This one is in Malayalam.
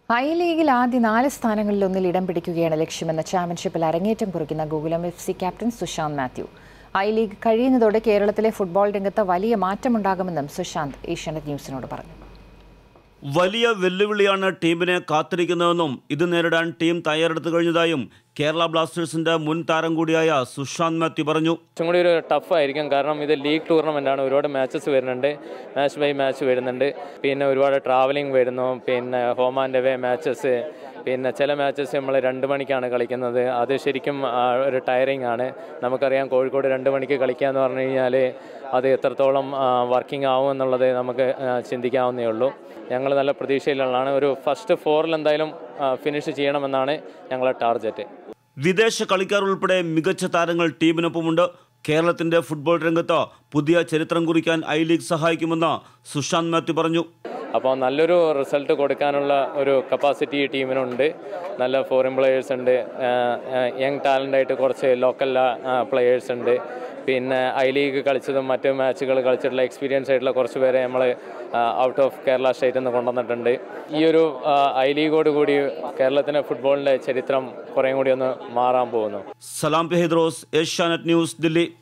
ഐ ലീഗിൽ ആദ്യ നാല് സ്ഥാനങ്ങളിൽ ഒന്നിൽ ഇടം പിടിക്കുകയാണ് ലക്ഷ്യമെന്ന ചാമ്പ്യൻഷിപ്പിൽ അരങ്ങേറ്റം കുറിക്കുന്ന Gokulam F C captain Sushanth Mathew I league കഴിയുന്നതോടെ കേരളത്തിലെ ഫുട്ബോൾ രംഗത്ത് വലിയ മാറ്റമുണ്ടാകുമെന്നും സുശാന്ത് ഏഷ്യാനെറ്റ് ന്യൂസിനോട് പറഞ്ഞു വലിയ വെല്ലുവിളിയാണ് ടീമിനെ കാത്തിരിക്കുന്നതെന്നും ഇത് നേരിടാൻ ടീം തയ്യാറെടുത്തു കഴിഞ്ഞതായും കേരള ബ്ലാസ്റ്റേഴ്സിന്റെ മുൻ താരം കൂടിയായ സുശാന്ത് മാത്യു പറഞ്ഞു കുറച്ചും കൂടി ഒരു ടഫ് ആയിരിക്കും കാരണം ഇത് ലീഗ് ടൂർണമെൻ്റ് ആണ് ഒരുപാട് മാച്ചസ് വരുന്നുണ്ട് മാച്ച് ബൈ മാച്ച് വരുന്നുണ്ട് പിന്നെ ഒരുപാട് ട്രാവലിംഗ് വരുന്നു പിന്നെ ഹോം ആൻഡ് അവേ മാച്ചസ് പിന്നെ ചില മാച്ചസ് നമ്മൾ രണ്ട് മണിക്കാണ് കളിക്കുന്നത് അത് ശരിക്കും ആ, ഒരു ടയറിംഗ് ആണ് നമുക്കറിയാം കോഴിക്കോട് രണ്ട് മണിക്ക് കളിക്കുക എന്ന് പറഞ്ഞു കഴിഞ്ഞാൽ അത് എത്രത്തോളം വർക്കിംഗ് ആവും എന്നുള്ളത് നമുക്ക് ആ, ചിന്തിക്കാവുന്നേ ഉള്ളൂ ഞങ്ങൾ നല്ല പ്രതീക്ഷയിലുള്ളതാണ് ഒരു ഫസ്റ്റ് ഫോറിൽ എന്തായാലും ഫിനിഷ് ചെയ്യണമെന്നാണ് ഞങ്ങളുടെ ടാർഗറ്റ് വിദേശ കളിക്കാർ ഉൾപ്പെടെ മികച്ച താരങ്ങൾ ടീമിനൊപ്പമുണ്ട് കേരളത്തിന്റെ ഫുട്ബോൾ രംഗത്ത് പുതിയ ചരിത്രം കുറിക്കാൻ ഐ ലീഗ് സഹായിക്കുമെന്ന് സുശാന്ത് മാത്യു പറഞ്ഞു അപ്പോൾ നല്ലൊരു റിസൾട്ട് കൊടുക്കാനുള്ള ഒരു കപ്പാസിറ്റി ഈ ടീമിനുണ്ട് നല്ല ഫോറിൻ പ്ലെയേഴ്സ് ഉണ്ട് യങ് ടാലൻ്റായിട്ട് കുറച്ച് ലോക്കൽ പ്ലെയേഴ്സ് ഉണ്ട് പിന്നെ ഐ ലീഗ് കളിച്ചതും മറ്റ് മാച്ചുകൾ കളിച്ചിട്ടുള്ള എക്സ്പീരിയൻസ് ആയിട്ടുള്ള കുറച്ച് പേരെ നമ്മൾ ഔട്ട് ഓഫ് കേരള സ്റ്റേറ്റിൽ നിന്ന് കൊണ്ടുവന്നിട്ടുണ്ട് ഈ ഒരു ഐ ലീഗോട് കൂടി കേരളത്തിൻ്റെ ഫുട്ബോളിൻ്റെ ചരിത്രം കുറേയും കൂടി ഒന്ന് മാറാൻ പോകുന്നു സലാം പെഹദ്രോസ് ഏഷ്യാനെറ്റ് ന്യൂസ് ദില്ലി